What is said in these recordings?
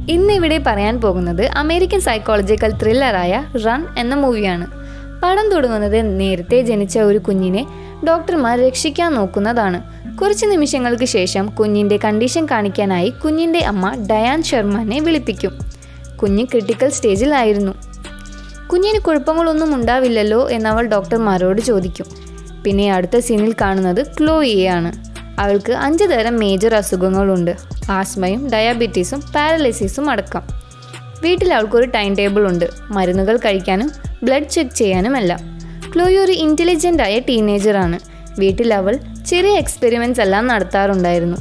ഇന്ന് ഇവിടെ പറയാൻ പോകുന്നത് അമേരിക്കൻ സൈക്കോളജിക്കൽ ത്രില്ലറായ റൺ എന്ന മൂവിയാണ് പടം തുടങ്ങുന്നത് നേരത്തെ ജനിച്ച ഒരു കുഞ്ഞിനെ ഡോക്ടർമാർ രക്ഷിക്കാൻ നോക്കുന്നതാണ് കുറച്ച് നിമിഷങ്ങൾക്ക് ശേഷം കുഞ്ഞിൻ്റെ കണ്ടീഷൻ കാണിക്കാനായി കുഞ്ഞിൻ്റെ അമ്മ ഡയാൻ ശർമ്മനെ വിളിപ്പിക്കും കുഞ്ഞ് ക്രിട്ടിക്കൽ സ്റ്റേജിലായിരുന്നു കുഞ്ഞിന് കുഴപ്പങ്ങളൊന്നും ഉണ്ടാവില്ലല്ലോ എന്നവൾ ഡോക്ടർമാരോട് ചോദിക്കും പിന്നെ അടുത്ത സീനിൽ കാണുന്നത് ക്ലോയിയെയാണ് അവൾക്ക് അഞ്ച് തരം മേജർ അസുഖങ്ങളുണ്ട് ആസ്മയും ഡയാബറ്റീസും പാരലൈസിസും അടക്കം വീട്ടിൽ അവൾക്കൊരു ടൈം ടേബിൾ ഉണ്ട് മരുന്നുകൾ കഴിക്കാനും ബ്ലഡ് ചെക്ക് ചെയ്യാനുമെല്ലാം ക്ലോയി ഒരു ഇൻ്റലിജൻ്റ് ആയ ടീനേജറാണ് വീട്ടിൽ അവൾ ചെറിയ എക്സ്പെരിമെൻറ്റ്സ് എല്ലാം നടത്താറുണ്ടായിരുന്നു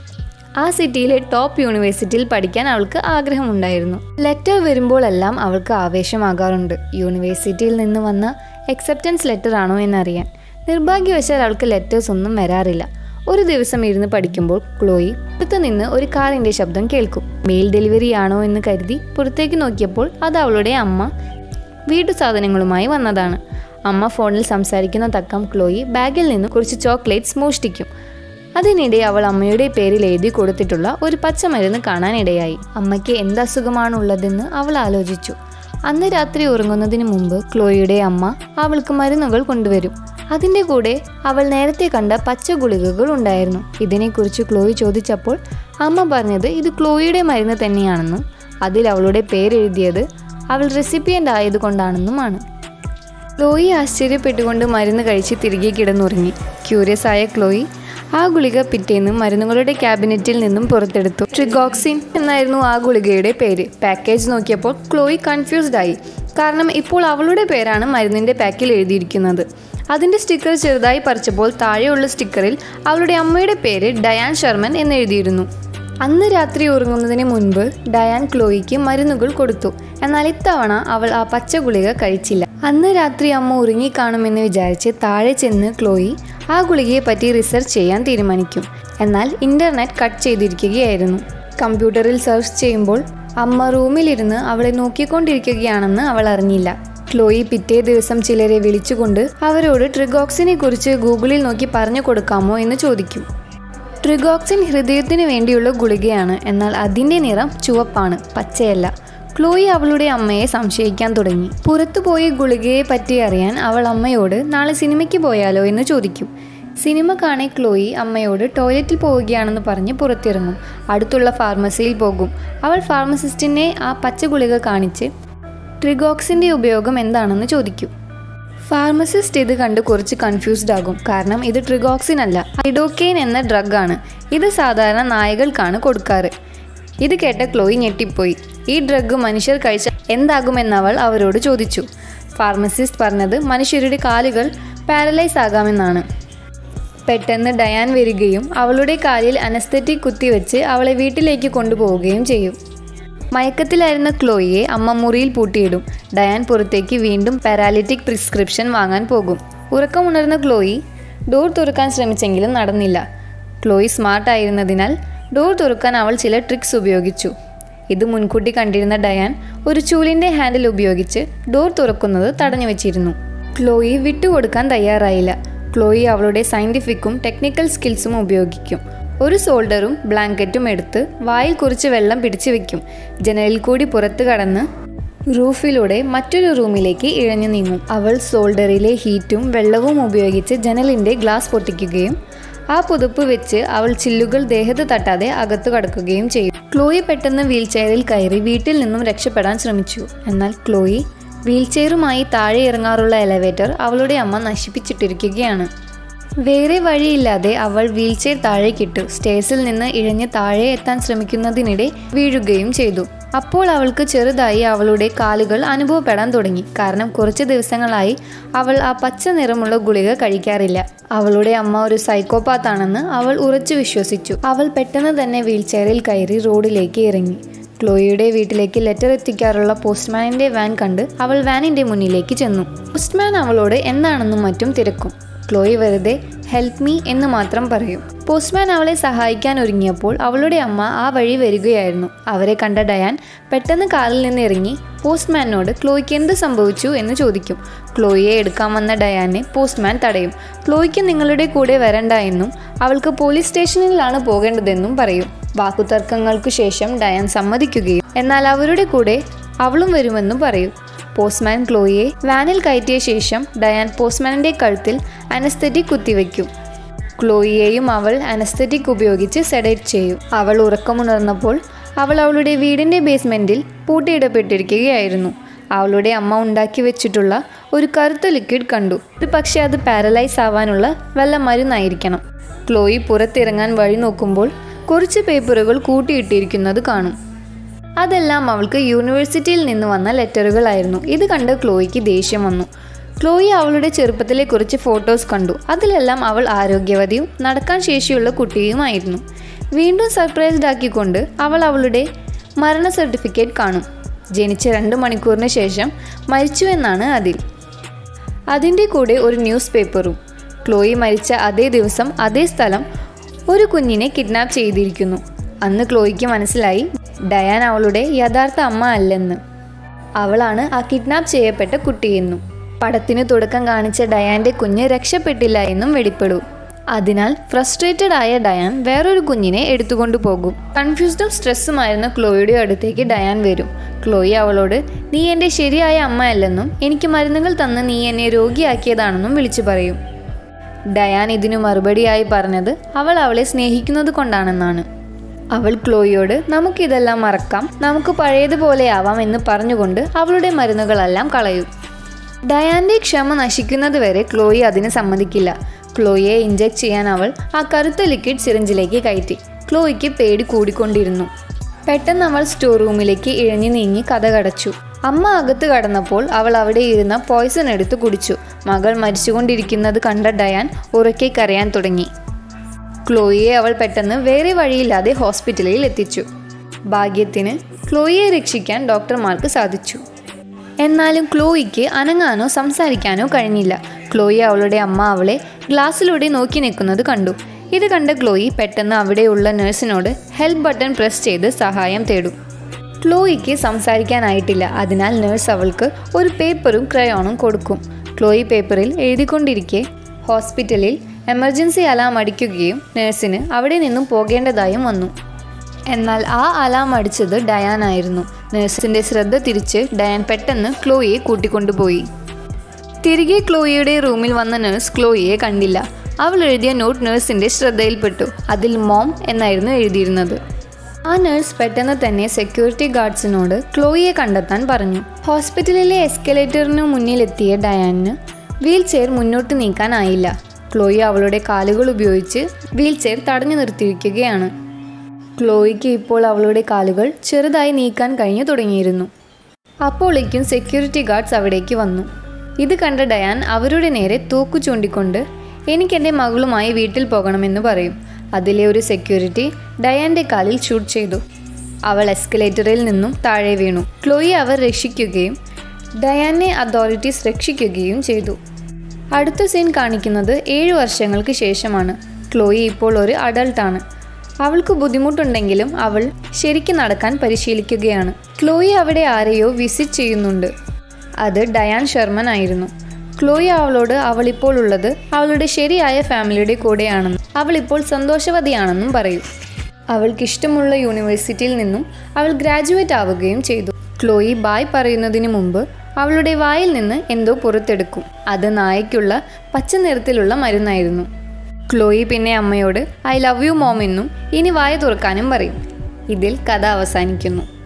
ആ സിറ്റിയിലെ ടോപ്പ് യൂണിവേഴ്സിറ്റിയിൽ പഠിക്കാൻ അവൾക്ക് ആഗ്രഹമുണ്ടായിരുന്നു ലെറ്റർ വരുമ്പോഴെല്ലാം അവൾക്ക് ആവേശമാകാറുണ്ട് യൂണിവേഴ്സിറ്റിയിൽ നിന്ന് വന്ന അക്സെപ്റ്റൻസ് ലെറ്റർ ആണോ എന്നറിയാൻ നിർഭാഗ്യവശാൽ അവൾക്ക് ലെറ്റേഴ്സ് ഒന്നും വരാറില്ല ഒരു ദിവസം ഇരുന്ന് പഠിക്കുമ്പോൾ ക്ലോയി പുറത്തു നിന്ന് ഒരു കാറിന്റെ ശബ്ദം കേൾക്കും മെയിൽ ഡെലിവറി ആണോ എന്ന് കരുതി പുറത്തേക്ക് നോക്കിയപ്പോൾ അത് അവളുടെ അമ്മ വീട്ടു സാധനങ്ങളുമായി വന്നതാണ് അമ്മ ഫോണിൽ സംസാരിക്കുന്ന തക്കം ക്ലോയി ബാഗിൽ നിന്ന് കുറച്ച് ചോക്ലേറ്റ്സ് മോഷ്ടിക്കും അതിനിടെ അവൾ അമ്മയുടെ പേരിൽ എഴുതി കൊടുത്തിട്ടുള്ള ഒരു പച്ചമരുന്ന് കാണാനിടയായി അമ്മയ്ക്ക് എന്ത് അസുഖമാണുള്ളതെന്ന് അവൾ ആലോചിച്ചു അന്ന് രാത്രി ഉറങ്ങുന്നതിന് മുമ്പ് ക്ലോയിയുടെ അമ്മ അവൾക്ക് മരുന്നുകൾ കൊണ്ടുവരും അതിൻ്റെ കൂടെ അവൾ നേരത്തെ കണ്ട പച്ച ഗുളികകൾ ഉണ്ടായിരുന്നു ഇതിനെക്കുറിച്ച് ക്ലോയി ചോദിച്ചപ്പോൾ അമ്മ പറഞ്ഞത് ഇത് ക്ലോയിയുടെ മരുന്ന് തന്നെയാണെന്നും അതിൽ അവളുടെ പേരെഴുതിയത് അവൾ റെസിപ്പിയൻ്റ് ആയതുകൊണ്ടാണെന്നുമാണ് ക്ലോയി ആശ്ചര്യപ്പെട്ടുകൊണ്ട് മരുന്ന് കഴിച്ച് തിരികെ കിടന്നുറങ്ങി ക്യൂരിയസ് ആയ ക്ലോയി ആ ഗുളിക പിറ്റേന്ന് മരുന്നുകളുടെ ക്യാബിനറ്റിൽ നിന്നും പുറത്തെടുത്തു ട്രിഗോക്സിൻ എന്നായിരുന്നു ആ ഗുളികയുടെ പേര് പാക്കേജ് നോക്കിയപ്പോൾ ക്ലോയി കൺഫ്യൂസ്ഡ് ആയി കാരണം ഇപ്പോൾ അവളുടെ പേരാണ് മരുന്നിൻ്റെ പാക്കിൽ എഴുതിയിരിക്കുന്നത് അതിൻ്റെ സ്റ്റിക്കർ ചെറുതായി പറിച്ചപ്പോൾ താഴെയുള്ള സ്റ്റിക്കറിൽ അവളുടെ അമ്മയുടെ പേര് ഡയാൻ ശർമ്മൻ എന്നെഴുതിയിരുന്നു അന്ന് രാത്രി ഉറങ്ങുന്നതിന് മുൻപ് ഡയാൻ ക്ലോയിക്ക് മരുന്നുകൾ കൊടുത്തു എന്നാൽ ഇത്തവണ അവൾ ആ പച്ച ഗുളിക കഴിച്ചില്ല അന്ന് രാത്രി അമ്മ ഉറങ്ങിക്കാണുമെന്ന് വിചാരിച്ച് താഴെ ചെന്ന് ക്ലോയി ആ ഗുളികയെ പറ്റി റിസർച്ച് ചെയ്യാൻ തീരുമാനിക്കും എന്നാൽ ഇന്റർനെറ്റ് കട്ട് ചെയ്തിരിക്കുകയായിരുന്നു കമ്പ്യൂട്ടറിൽ സെർച്ച് ചെയ്യുമ്പോൾ അമ്മ റൂമിലിരുന്ന് അവളെ നോക്കിക്കൊണ്ടിരിക്കുകയാണെന്ന് അവൾ അറിഞ്ഞില്ല ക്ലോയി പിറ്റേ ദിവസം ചിലരെ വിളിച്ചുകൊണ്ട് അവരോട് ട്രിഗോക്സിനെ കുറിച്ച് ഗൂഗിളിൽ നോക്കി പറഞ്ഞു കൊടുക്കാമോ എന്ന് ചോദിക്കും ട്രിഗോക്സിൻ ഹൃദയത്തിന് വേണ്ടിയുള്ള ഗുളികയാണ് എന്നാൽ അതിൻ്റെ നിറം ചുവപ്പാണ് പച്ചയല്ല ക്ലോയി അവളുടെ അമ്മയെ സംശയിക്കാൻ തുടങ്ങി പുറത്തുപോയി ഗുളികയെ പറ്റി അറിയാൻ അവൾ അമ്മയോട് നാളെ സിനിമയ്ക്ക് പോയാലോ എന്ന് ചോദിക്കും സിനിമ കാണെ ക്ലോയി അമ്മയോട് ടോയ്ലറ്റിൽ പോവുകയാണെന്ന് പറഞ്ഞ് പുറത്തിറങ്ങും അടുത്തുള്ള ഫാർമസിയിൽ പോകും അവൾ ഫാർമസിസ്റ്റിനെ ആ പച്ച ഗുളിക കാണിച്ച് ട്രിഗോക്സിൻ്റെ ഉപയോഗം എന്താണെന്ന് ചോദിക്കും ഫാർമസിസ്റ്റ് ഇത് കണ്ട് കുറച്ച് കൺഫ്യൂസ്ഡ് ആകും കാരണം ഇത് ട്രിഗോക്സിൻ അല്ല ഐഡോക്കെയിൻ എന്ന ഡ്രഗ് ആണ് ഇത് സാധാരണ നായകൾക്കാണ് കൊടുക്കാറ് ഇത് കേട്ട ക്ലോയി ഞെട്ടിപ്പോയി ഈ ഡ്രഗ് മനുഷ്യർ കഴിച്ച എന്താകുമെന്നവൾ അവരോട് ചോദിച്ചു ഫാർമസിസ്റ്റ് പറഞ്ഞത് മനുഷ്യരുടെ കാലുകൾ പാരലൈസ് ആകാമെന്നാണ് പെട്ടെന്ന് ഡയാൻ വരികയും അവളുടെ കാലിൽ അനസ്തറ്റിക് കുത്തിവെച്ച് അവളെ വീട്ടിലേക്ക് കൊണ്ടുപോവുകയും ചെയ്യും മയക്കത്തിലായിരുന്ന ക്ലോയിയെ അമ്മ മുറിയിൽ പൂട്ടിയിടും ഡയാൻ പുറത്തേക്ക് വീണ്ടും പാരാലിറ്റിക് പ്രിസ്ക്രിപ്ഷൻ വാങ്ങാൻ പോകും ഉറക്കമുണർന്ന ക്ലോയി ഡോർ തുറക്കാൻ ശ്രമിച്ചെങ്കിലും നടന്നില്ല ക്ലോയി സ്മാർട്ട് ആയിരുന്നതിനാൽ ഡോർ തുറക്കാൻ അവൾ ചില ട്രിക്സ് ഉപയോഗിച്ചു ഇത് മുൻകൂട്ടി കണ്ടിരുന്ന ഡയാൻ ഒരു ചൂലിൻ്റെ ഹാൻഡിൽ ഉപയോഗിച്ച് ഡോർ തുറക്കുന്നത് തടഞ്ഞു വെച്ചിരുന്നു ക്ലോയി വിട്ടുകൊടുക്കാൻ തയ്യാറായില്ല ക്ലോയി അവളുടെ സയൻറ്റിഫിക്കും ടെക്നിക്കൽ സ്കിൽസും ഉപയോഗിക്കും ഒരു സോൾഡറും ബ്ലാങ്കറ്റും എടുത്ത് വായിൽ കുറച്ച് വെള്ളം പിടിച്ചു വെക്കും ജനലിൽ കൂടി പുറത്തു കടന്ന് റൂഫിലൂടെ മറ്റൊരു റൂമിലേക്ക് ഇഴഞ്ഞു നീങ്ങും അവൾ സോൾഡറിലെ ഹീറ്റും വെള്ളവും ഉപയോഗിച്ച് ജനലിൻ്റെ ഗ്ലാസ് പൊട്ടിക്കുകയും ആ പുതുപ്പ് വെച്ച് അവൾ ചില്ലുകൾ ദേഹത്ത് തട്ടാതെ അകത്തു കടക്കുകയും ചെയ്യും ക്ലോയി പെട്ടെന്ന് വീൽചെയറിൽ കയറി വീട്ടിൽ നിന്നും രക്ഷപ്പെടാൻ ശ്രമിച്ചു എന്നാൽ ക്ലോയി വീൽചെയറുമായി താഴെ ഇറങ്ങാറുള്ള എലവേറ്റർ അവളുടെ അമ്മ നശിപ്പിച്ചിട്ടിരിക്കുകയാണ് വേറെ വഴിയില്ലാതെ അവൾ വീൽചെയർ താഴേക്കിട്ടു സ്റ്റേഴ്സിൽ നിന്ന് ഇഴഞ്ഞ് താഴെ എത്താൻ ശ്രമിക്കുന്നതിനിടെ വീഴുകയും ചെയ്തു അപ്പോൾ അവൾക്ക് ചെറുതായി അവളുടെ കാലുകൾ അനുഭവപ്പെടാൻ തുടങ്ങി കാരണം കുറച്ച് ദിവസങ്ങളായി അവൾ ആ പച്ച നിറമുള്ള ഗുളിക കഴിക്കാറില്ല അവളുടെ അമ്മ ഒരു സൈക്കോപാത്താണെന്ന് അവൾ ഉറച്ചു വിശ്വസിച്ചു അവൾ പെട്ടെന്ന് തന്നെ വീൽചെയറിൽ കയറി റോഡിലേക്ക് ഇറങ്ങി ക്ലോയിയുടെ വീട്ടിലേക്ക് ലെറ്റർ എത്തിക്കാറുള്ള പോസ്റ്റ്മാനിന്റെ വാൻ കണ്ട് അവൾ വാനിന്റെ മുന്നിലേക്ക് ചെന്നു പോസ്റ്റ്മാൻ അവളോട് എന്താണെന്നും മറ്റും തിരക്കും ക്ലോയി വെറുതെ ഹെൽപ്പ് മീ എന്ന് മാത്രം പറയും പോസ്റ്റ്മാൻ അവളെ സഹായിക്കാൻ ഒരുങ്ങിയപ്പോൾ അവളുടെ അമ്മ ആ വഴി വരികയായിരുന്നു അവരെ കണ്ട ഡയാൻ പെട്ടെന്ന് കാറിൽ നിന്ന് ഇറങ്ങി പോസ്റ്റ്മാനോട് ക്ലോയ്ക്ക് എന്ത് സംഭവിച്ചു എന്ന് ചോദിക്കും ക്ലോയിയെ എടുക്കാൻ വന്ന ഡയാനെ പോസ്റ്റ്മാൻ തടയും ക്ലോയ്ക്ക് നിങ്ങളുടെ കൂടെ വരണ്ട എന്നും അവൾക്ക് പോലീസ് സ്റ്റേഷനിലാണ് പോകേണ്ടതെന്നും പറയും വാക്കുതർക്കങ്ങൾക്കു ശേഷം ഡയാൻ സമ്മതിക്കുകയും എന്നാൽ അവരുടെ കൂടെ അവളും വരുമെന്നും പറയും പോസ്റ്റ്മാൻ ക്ലോയിയെ വാനിൽ കയറ്റിയ ശേഷം ഡയാൻ പോസ്റ്റ്മാനിന്റെ കഴുത്തിൽ അനസ്തറ്റിക് കുത്തിവെക്കും ക്ലോയിയെയും അവൾ അനസ്തറ്റിക് ഉപയോഗിച്ച് സെഡേറ്റ് ചെയ്യും അവൾ ഉറക്കമുണർന്നപ്പോൾ അവൾ അവളുടെ വീടിന്റെ ബേസ്മെന്റിൽ പൂട്ടിയിടപ്പെട്ടിരിക്കുകയായിരുന്നു അവളുടെ അമ്മ ഉണ്ടാക്കി വെച്ചിട്ടുള്ള ഒരു കറുത്ത ലിക്വിഡ് കണ്ടു ഒരു പക്ഷേ അത് പാരലൈസ് ആവാനുള്ള വല്ല മരുന്നായിരിക്കണം ക്ലോയി പുറത്തിറങ്ങാൻ വഴി നോക്കുമ്പോൾ കുറച്ച് പേപ്പറുകൾ കൂട്ടിയിട്ടിരിക്കുന്നത് കാണും അതെല്ലാം അവൾക്ക് യൂണിവേഴ്സിറ്റിയിൽ നിന്ന് വന്ന ലെറ്ററുകളായിരുന്നു ഇത് കണ്ട് ക്ലോയിക്ക് ദേഷ്യം വന്നു ക്ലോയി അവളുടെ ചെറുപ്പത്തിലെ കുറച്ച് ഫോട്ടോസ് കണ്ടു അതിലെല്ലാം അവൾ ആരോഗ്യവതിയും നടക്കാൻ ശേഷിയുള്ള കുട്ടിയുമായിരുന്നു വീണ്ടും സർപ്രൈസ്ഡ് ആക്കിക്കൊണ്ട് അവൾ അവളുടെ മരണ സർട്ടിഫിക്കറ്റ് കാണും ജനിച്ച രണ്ട് മണിക്കൂറിന് ശേഷം മരിച്ചു എന്നാണ് അതിൽ അതിൻ്റെ കൂടെ ഒരു ന്യൂസ് പേപ്പറും ക്ലോയി മരിച്ച അതേ ദിവസം അതേ സ്ഥലം ഒരു കുഞ്ഞിനെ കിഡ്നാപ്പ് ചെയ്തിരിക്കുന്നു അന്ന് ക്ലോയിക്ക് മനസ്സിലായി ഡയാൻ അവളുടെ യഥാർത്ഥ അമ്മ അല്ലെന്ന് അവളാണ് ആ കിഡ്നാപ്പ് ചെയ്യപ്പെട്ട കുട്ടിയെന്നും പടത്തിന് തുടക്കം കാണിച്ച ഡയാന്റെ കുഞ്ഞ് രക്ഷപ്പെട്ടില്ല എന്നും വെളിപ്പെടും അതിനാൽ ഫ്രസ്ട്രേറ്റഡ് ആയ ഡയാൻ വേറൊരു കുഞ്ഞിനെ എടുത്തുകൊണ്ടു പോകും കൺഫ്യൂസ്ഡും സ്ട്രെസ്സുമായിരുന്ന ക്ലോയുടെ അടുത്തേക്ക് ഡയാൻ വരും ക്ലോയി അവളോട് നീ എൻ്റെ ശരിയായ അമ്മയല്ലെന്നും എനിക്ക് മരുന്നുകൾ തന്ന് നീ എന്നെ രോഗിയാക്കിയതാണെന്നും വിളിച്ചു പറയും ഡയാൻ ഇതിനു മറുപടിയായി പറഞ്ഞത് അവൾ അവളെ സ്നേഹിക്കുന്നത് കൊണ്ടാണെന്നാണ് അവൾ ക്ലോയിയോട് നമുക്കിതെല്ലാം മറക്കാം നമുക്ക് പഴയതുപോലെ ആവാം എന്ന് പറഞ്ഞുകൊണ്ട് അവളുടെ മരുന്നുകളെല്ലാം കളയും ഡയാന്റെ ക്ഷമ നശിക്കുന്നത് വരെ ക്ലോയി അതിന് സമ്മതിക്കില്ല ക്ലോയിയെ ഇഞ്ചെക്ട് ചെയ്യാൻ അവൾ ആ കറുത്ത ലിക്വിഡ് സിറിഞ്ചിലേക്ക് കയറ്റി ക്ലോയിക്ക് പേടി കൂടിക്കൊണ്ടിരുന്നു പെട്ടെന്ന് അവൾ സ്റ്റോർ റൂമിലേക്ക് ഇഴഞ്ഞു നീങ്ങി കഥ കടച്ചു അമ്മ അകത്ത് കടന്നപ്പോൾ അവൾ അവിടെ ഇരുന്ന പോയ്സൺ എടുത്ത് കുടിച്ചു മകൾ മരിച്ചുകൊണ്ടിരിക്കുന്നത് കണ്ട ഡയാൻ ഉറക്കെ കരയാൻ തുടങ്ങി ക്ലോയിയെ അവൾ പെട്ടെന്ന് വേറെ വഴിയില്ലാതെ ഹോസ്പിറ്റലിൽ എത്തിച്ചു ഭാഗ്യത്തിന് ക്ലോയിയെ രക്ഷിക്കാൻ ഡോക്ടർമാർക്ക് സാധിച്ചു എന്നാലും ക്ലോയിക്ക് അനങ്ങാനോ സംസാരിക്കാനോ കഴിഞ്ഞില്ല ക്ലോയി അവളുടെ അമ്മ അവളെ ഗ്ലാസ്സിലൂടെ നോക്കി നിൽക്കുന്നത് കണ്ടു ഇത് കണ്ട ക്ലോയി പെട്ടെന്ന് അവിടെയുള്ള നഴ്സിനോട് ഹെൽപ്പ് ബട്ടൺ പ്രസ് ചെയ്ത് സഹായം തേടും ക്ലോയിക്ക് സംസാരിക്കാനായിട്ടില്ല അതിനാൽ നഴ്സ് അവൾക്ക് ഒരു പേപ്പറും ക്രയോണും കൊടുക്കും ക്ലോയി പേപ്പറിൽ എഴുതിക്കൊണ്ടിരിക്കെ ഹോസ്പിറ്റലിൽ എമർജൻസി അലാം അടിക്കുകയും നഴ്സിന് അവിടെ നിന്നും പോകേണ്ടതായും വന്നു എന്നാൽ ആ അലാം അടിച്ചത് ഡയാൻ ആയിരുന്നു നഴ്സിന്റെ ശ്രദ്ധ തിരിച്ച് ഡയാൻ പെട്ടെന്ന് ക്ലോയിയെ കൂട്ടിക്കൊണ്ടുപോയി തിരികെ ക്ലോയിയുടെ റൂമിൽ വന്ന നഴ്സ് ക്ലോയിയെ കണ്ടില്ല അവൾ എഴുതിയ നോട്ട് നഴ്സിന്റെ ശ്രദ്ധയിൽപ്പെട്ടു അതിൽ മോം എന്നായിരുന്നു എഴുതിയിരുന്നത് ആ നഴ്സ് പെട്ടെന്ന് തന്നെ സെക്യൂരിറ്റി ഗാർഡ്സിനോട് ക്ലോയിയെ കണ്ടെത്താൻ പറഞ്ഞു ഹോസ്പിറ്റലിലെ എസ്കലേറ്ററിനു മുന്നിലെത്തിയ ഡയാനിന് വീൽ ചെയർ മുന്നോട്ട് നീക്കാനായില്ല ക്ലോയി അവളുടെ കാലുകൾ ഉപയോഗിച്ച് വീൽ ചെയർ തടഞ്ഞു നിർത്തിയിരിക്കുകയാണ് ക്ലോയിക്ക് ഇപ്പോൾ അവളുടെ കാലുകൾ ചെറുതായി നീക്കാൻ കഴിഞ്ഞു തുടങ്ങിയിരുന്നു അപ്പോഴേക്കും സെക്യൂരിറ്റി ഗാർഡ്സ് അവിടേക്ക് വന്നു ഇത് കണ്ട ഡയാൻ അവരുടെ നേരെ തോക്കു ചൂണ്ടിക്കൊണ്ട് എനിക്കെൻ്റെ മകളുമായി വീട്ടിൽ പോകണമെന്ന് പറയും അതിലെ ഒരു സെക്യൂരിറ്റി ഡയാന്റെ കാലിൽ ഷൂട്ട് ചെയ്തു അവൾ എസ്കലേറ്ററിൽ നിന്നും താഴെ വീണു ക്ലോയി അവർ രക്ഷിക്കുകയും ഡയാനെ അതോറിറ്റീസ് രക്ഷിക്കുകയും ചെയ്തു അടുത്ത സീൻ കാണിക്കുന്നത് ഏഴു വർഷങ്ങൾക്ക് ശേഷമാണ് ക്ലോയി ഇപ്പോൾ ഒരു അഡൾട്ടാണ് അവൾക്ക് ബുദ്ധിമുട്ടുണ്ടെങ്കിലും അവൾ ശരിക്കും നടക്കാൻ പരിശീലിക്കുകയാണ് ക്ലോയി അവിടെ ആരെയോ വിസിറ്റ് ചെയ്യുന്നുണ്ട് അത് ഡയാൻ ഷെർമൻ ആയിരുന്നു ക്ലോയി അവളോട് അവളിപ്പോൾ ഉള്ളത് അവളുടെ ശരിയായ ഫാമിലിയുടെ കൂടെയാണെന്നും അവൾ ഇപ്പോൾ സന്തോഷവതിയാണെന്നും പറയും അവൾക്ക് ഇഷ്ടമുള്ള യൂണിവേഴ്സിറ്റിയിൽ നിന്നും അവൾ ഗ്രാജുവേറ്റ് ആവുകയും ചെയ്തു ക്ലോയി ബായ് പറയുന്നതിന് മുമ്പ് അവളുടെ വായിൽ നിന്ന് എന്തോ പുറത്തെടുക്കും അത് നായയ്ക്കുള്ള പച്ച നിറത്തിലുള്ള മരുന്നായിരുന്നു ക്ലോയി പിന്നെ അമ്മയോട് ഐ ലവ് യു മോം എന്നും ഇനി വായ തുറക്കാനും പറയും ഇതിൽ കഥ അവസാനിക്കുന്നു